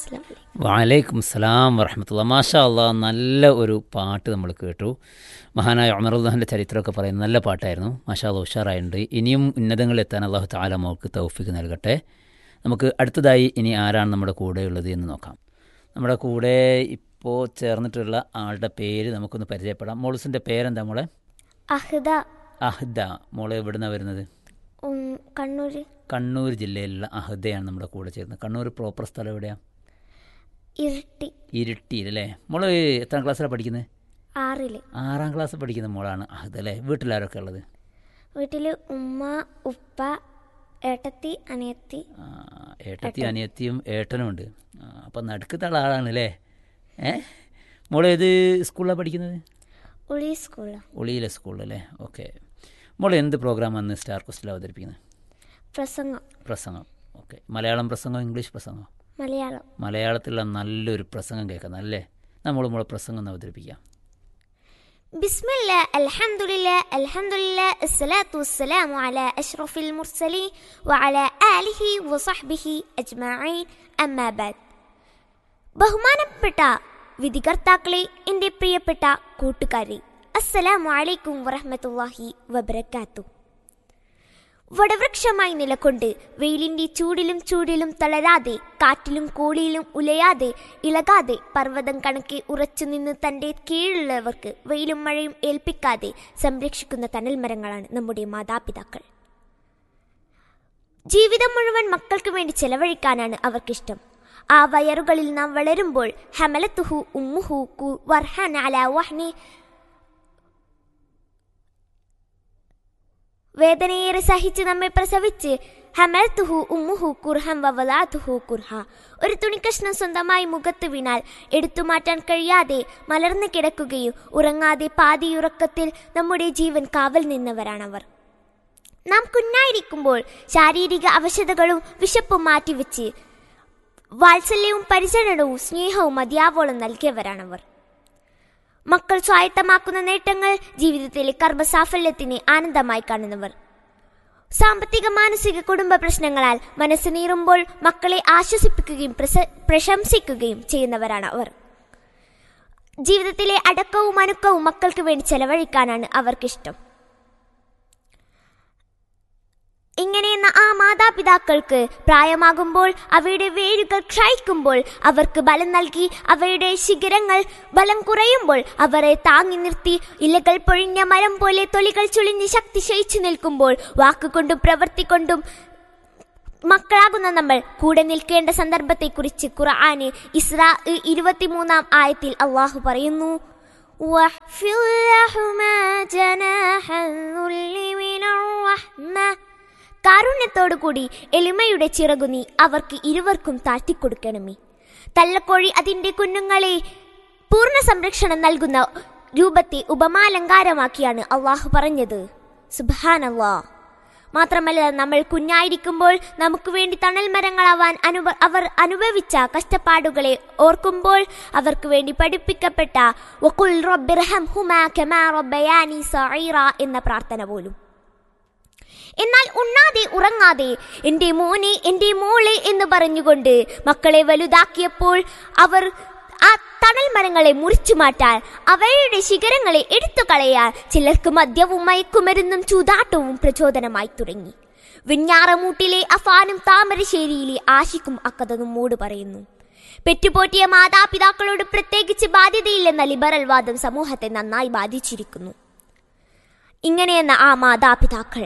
അസ്സലാമു അലൈക്കും വലൈക്കും സലാം വറഹമത്തുള്ള മാഷാ അള്ളാ നല്ല ഒരു പാട്ട് നമ്മൾ കേട്ടു മഹാനായ ഉമറുല്ലാഹിൻ്റെ ചരിത്രമൊക്കെ പറയുന്ന നല്ല പാട്ടായിരുന്നു മാഷാ അള്ളാഹ് ഉഷാറായിട്ടുണ്ട് ഇനിയും ഉന്നതങ്ങളിൽ എത്താൻ അള്ളാഹു താല മോൾക്ക് തൗഫിക്ക് നൽകട്ടെ നമുക്ക് അടുത്തതായി ഇനി ആരാണ് നമ്മുടെ കൂടെയുള്ളത് എന്ന് നോക്കാം നമ്മുടെ കൂടെ ഇപ്പോൾ ചേർന്നിട്ടുള്ള ആളുടെ പേര് നമുക്കൊന്ന് പരിചയപ്പെടാം മോൾസിൻ്റെ പേരെന്താ മോളെ അഹ്ദ അഹ്ദ മോളെ എവിടുന്നാണ് വരുന്നത് ഉം, കണ്ണൂര് കണ്ണൂർ ജില്ലയിലുള്ള അഹ്ദയാണ് നമ്മുടെ കൂടെ ചേരുന്നത് കണ്ണൂർ പ്രോപ്പർ സ്ഥലം എവിടെയാണ് ഇരട്ടി ഇരുട്ടിയിൽ അല്ലേ മോള് എത്രാം ക്ലാസ്സിലാണ് പഠിക്കുന്നത് ആറില് ആറാം ക്ലാസ് പഠിക്കുന്ന മോളാണ് അഹദ് അല്ലേ വീട്ടിലാരൊക്കെ ഉള്ളത് വീട്ടില് ഉമ്മ ഉപ്പ ഏട്ടത്തി അനിയത്തി ആ, ഏട്ടത്തി അനിയത്തിയും ഏട്ടനും ഉണ്ട് ആ, അപ്പം നടുക്കത്തുള്ള ആളാണ് അല്ലേ ഏ മോള് ഏത് സ്കൂളിലാണ് പഠിക്കുന്നത് ഉളി സ്കൂള് ഒളിയിലെ സ്കൂളിലല്ലേ ഓക്കെ മോൾ എന്ത് പ്രോഗ്രാമാണ് സ്റ്റാർ ക്വസ്റ്റിൽ അവതരിപ്പിക്കുന്നത് പ്രസംഗം പ്രസംഗം ഓക്കെ മലയാളം പ്രസംഗം ഇംഗ്ലീഷ് പ്രസംഗം മലയാളം മലയാളത്തിലുള്ള നല്ലൊരു പ്രസംഗം കേൾക്കാം അല്ലേ നമ്മൾ മോളെ പ്രസംഗം ഒന്ന് അവതരിപ്പിക്കാം بسم الله الحمد لله الحمد لله الصلاة والسلام على أشرف المرسلين وعلى آله وصحبه أجمعين أما بعد ബഹുമാനപ്പെട്ട വിധികർത്താക്കളെ എൻ്റെ പ്രിയപ്പെട്ട കൂട്ടുകാരെ അസ്സലാമു അലൈക്കും വറഹ്മത്തുള്ളാഹി വബറകാത്തു വടവൃക്ഷമായി നിലകൊണ്ട് വെയിലിന്റെ ചൂടിലും ചൂടിലും തളരാതെ കാറ്റിലും കോളിയിലും ഉലയാതെ ഇളകാതെ പർവ്വതം കണക്കെ ഉറച്ചു നിന്ന് തന്റെ കീഴിലുള്ളവർക്ക് വെയിലും മഴയും ഏൽപ്പിക്കാതെ സംരക്ഷിക്കുന്ന തണൽ മരങ്ങളാണ് നമ്മുടെ മാതാപിതാക്കൾ ജീവിതം മുഴുവൻ മക്കൾക്ക് വേണ്ടി ചെലവഴിക്കാനാണ് അവർക്കിഷ്ടം ആ വയറുകളിൽ നാം വളരുമ്പോൾ ഹമലത്തുഹു ഉമ്മുഹു കു വർഹൻ അല വഹ്നി വേദനയേറെ സഹിച്ച് നമ്മെ പ്രസവിച്ച് ഹമൽത്തുഹു ഉമ്മുഹു കുർഹം വവലാത്തുഹു കുർഹ ഒരു തുണിക്കഷ്ണം സ്വന്തമായി മുഖത്ത് വീണാൽ എടുത്തു മാറ്റാൻ കഴിയാതെ മലർന്നു കിടക്കുകയും ഉറങ്ങാതെ പാതിയുറക്കത്തിൽ നമ്മുടെ ജീവൻ കാവൽ നിന്നവരാണവർ നാം കുഞ്ഞായിരിക്കുമ്പോൾ ശാരീരിക അവശതകളും വിശപ്പും മാറ്റിവെച്ച് വാത്സല്യവും പരിചരണവും സ്നേഹവും മതിയാവോളം നൽകിയവരാണവർ മക്കൾ സ്വായത്തമാക്കുന്ന നേട്ടങ്ങൾ ജീവിതത്തിലെ കർമ്മസാഫല്യത്തിന് ആനന്ദമായി കാണുന്നവർ സാമ്പത്തിക മാനസിക കുടുംബ പ്രശ്നങ്ങളാൽ മനസ്സ് നീറുമ്പോൾ മക്കളെ ആശ്വസിപ്പിക്കുകയും പ്രസ- പ്രശംസിക്കുകയും ചെയ്യുന്നവരാണ് അവർ ജീവിതത്തിലെ അടക്കവും അനുക്കവും മക്കൾക്ക് വേണ്ടി ചെലവഴിക്കാനാണ് അവർക്കിഷ്ടം ഇങ്ങനെയെന്ന ആ മാതാപിതാക്കൾക്ക് പ്രായമാകുമ്പോൾ അവയുടെ വേരുകൾ ക്ഷയിക്കുമ്പോൾ അവർക്ക് ബലം നൽകി അവയുടെ ശിഖരങ്ങൾ ബലം കുറയുമ്പോൾ അവരെ താങ്ങി നിർത്തി ഇലകൾ പൊഴിഞ്ഞ മരം പോലെ തൊലികൾ ചുളിഞ്ഞ് ശക്തി ക്ഷയിച്ചു നിൽക്കുമ്പോൾ വാക്കുകൊണ്ടും പ്രവൃത്തി കൊണ്ടും മക്കളാകുന്ന നമ്മൾ കൂടെ നിൽക്കേണ്ട സന്ദർഭത്തെക്കുറിച്ച് ഖുർആന് ഇസ്രാ ഇരുപത്തിമൂന്നാം ആയത്തിൽ അള്ളാഹു പറയുന്നു واحفظ لهما جناح الذل من الرحمة കാരുണ്യത്തോടുകൂടി എളിമയുടെ ചിറകു നീ അവർക്ക് ഇരുവർക്കും താഴ്ത്തിക്കൊടുക്കണമേ തള്ളക്കോഴി അതിന്റെ കുഞ്ഞുങ്ങളെ പൂർണ്ണ സംരക്ഷണം നൽകുന്ന രൂപത്തെ ഉപമാലങ്കാരമാക്കിയാണ് അള്ളാഹു പറഞ്ഞത് സുബാനല്ലാ മാത്രമല്ല നമ്മൾ കുഞ്ഞായിരിക്കുമ്പോൾ നമുക്ക് വേണ്ടി തണൽ മരങ്ങളാവാൻ അനുഭ അവർ അനുഭവിച്ച കഷ്ടപ്പാടുകളെ ഓർക്കുമ്പോൾ അവർക്ക് വേണ്ടി പഠിപ്പിക്കപ്പെട്ട വഖുൽ റബ്ബിർഹം ഹുമാ കമാ റബ്ബയാനി സഈറ എന്ന പ്രാർത്ഥന പോലും എന്നാൽ ഉണ്ണാതെ ഉറങ്ങാതെ എന്റെ മോനെ എന്റെ മോളെ എന്ന് പറഞ്ഞുകൊണ്ട് മക്കളെ വലുതാക്കിയപ്പോൾ അവർ ആ തണൽ മരങ്ങളെ മുറിച്ചു മാറ്റാൻ അവയുടെ ശിഖരങ്ങളെ എടുത്തു കളയാൻ ചിലർക്ക് മദ്യവും മയക്കുമരുന്നും ചൂതാട്ടവും പ്രചോദനമായി തുടങ്ങി വെഞ്ഞാറമൂട്ടിലെ അഫാനും താമരശ്ശേരിയിലെ ആശിക്കും അക്കഥ നമ്മോട് പറയുന്നു പെറ്റുപോറ്റിയ മാതാപിതാക്കളോട് പ്രത്യേകിച്ച് ബാധ്യതയില്ലെന്ന ലിബറൽ വാദം സമൂഹത്തെ നന്നായി ബാധിച്ചിരിക്കുന്നു ഇങ്ങനെയെന്ന ആ മാതാപിതാക്കൾ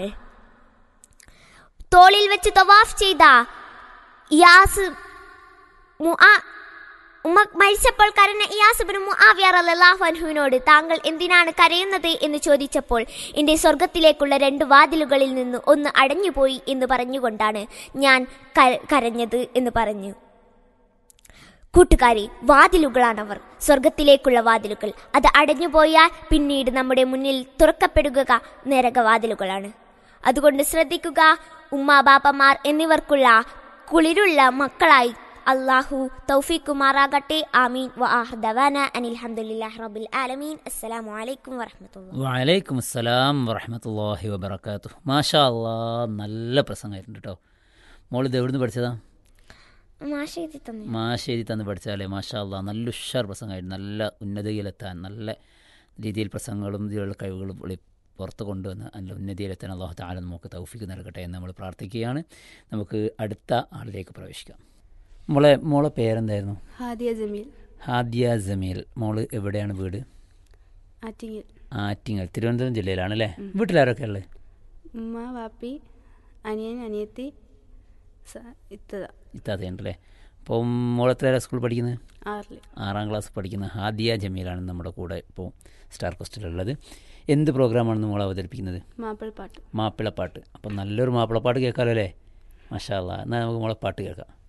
തോളിൽ വെച്ച് തവാഫ് ചെയ്ത ഇയാസ് മുആ- ഉമ്മ മരിച്ചപ്പോൾ കരഞ്ഞ ഇയാസുബിന് മുആവിയാറിനോട് താങ്കൾ എന്തിനാണ് കരയുന്നത് എന്ന് ചോദിച്ചപ്പോൾ എന്റെ സ്വർഗത്തിലേക്കുള്ള രണ്ട് വാതിലുകളിൽ നിന്ന് ഒന്ന് അടഞ്ഞുപോയി എന്ന് പറഞ്ഞുകൊണ്ടാണ് ഞാൻ ക- കരഞ്ഞത് എന്ന് പറഞ്ഞു കൂട്ടുകാരി വാതിലുകളാണവർ സ്വർഗത്തിലേക്കുള്ള വാതിലുകൾ അത് അടഞ്ഞുപോയാൽ പിന്നീട് നമ്മുടെ മുന്നിൽ തുറക്കപ്പെടുക നരകവാതിലുകളാണ് അതുകൊണ്ട് ശ്രദ്ധിക്കുക ഉമ്മ ബാപ്പമാർ എന്നിവർക്കുള്ള കുളിരുള്ള മക്കളായി അള്ളാഹു തൗഫീഖുമാറാകട്ടെ ആമീൻ വആഹ്ദവാന അനിൽ ഹംദുലില്ലാഹി റബ്ബിൽ ആലമീൻ അസ്സലാമു അലൈക്കും വറഹ്മത്തുള്ളാഹി വലൈക്കും അസ്സലാം വറഹമത്തല്ലാഹി വബർക്കാത്തു മാഷാ അല്ലാ നല്ല പ്രസംഗമായിട്ടുണ്ട് കേട്ടോ മോൾ ഇത് എവിടുന്ന് പഠിച്ചതാ മാഷ എഴുതി തന്നെ മാശേരി തന്ന് പഠിച്ചാലേ മാഷാ അള്ളാ നല്ല ഉഷാർ പ്രസംഗമായിട്ട് നല്ല ഉന്നതിയിലെത്താൻ നല്ല രീതിയിൽ പ്രസംഗങ്ങളും ഇതിലുള്ള കഴിവുകളും വെളി പുറത്ത് കൊണ്ടുവന്ന് നല്ല ഉന്നതിയിലെത്താൻ അള്ളാഹു താല നമുക്ക് തൗഫിക്ക് നൽകട്ടെ എന്ന് നമ്മൾ പ്രാർത്ഥിക്കുകയാണ് നമുക്ക് അടുത്ത ആളിലേക്ക് പ്രവേശിക്കാം മോളെ മോളെ പേരെന്തായിരുന്നു ഹാദിയ ജമീൽ ഹാദിയ ജമീൽ മോള് എവിടെയാണ് വീട് ആറ്റിങ്ങൽ ആറ്റിങ്ങൽ തിരുവനന്തപുരം ജില്ലയിലാണ് അല്ലേ വീട്ടിലാരൊക്കെ ഉള്ളത് ഉമ്മ വാപ്പി അനിയൻ അനിയത്തി സ- ഇത്തത ഇത്താത്തയുണ്ടല്ലേ അപ്പോൾ മോളെത്ര സ്കൂൾ പഠിക്കുന്നത് ആറിൽ ആറാം ക്ലാസ് പഠിക്കുന്ന ഹാദിയ ജമീലാണ് നമ്മുടെ കൂടെ ഇപ്പോൾ സ്റ്റാർ കോസ്റ്റിലുള്ളത് എന്ത് പ്രോഗ്രാമാണ് മോൾ അവതരിപ്പിക്കുന്നത് മാപ്പിളപ്പാട്ട് മാപ്പിളപ്പാട്ട് അപ്പം നല്ലൊരു മാപ്പിളപ്പാട്ട് കേൾക്കാമല്ലോ അല്ലേ മാഷാ അല്ലാ എന്നാൽ നമുക്ക് മോളെ പാട്ട് കേൾക്കാം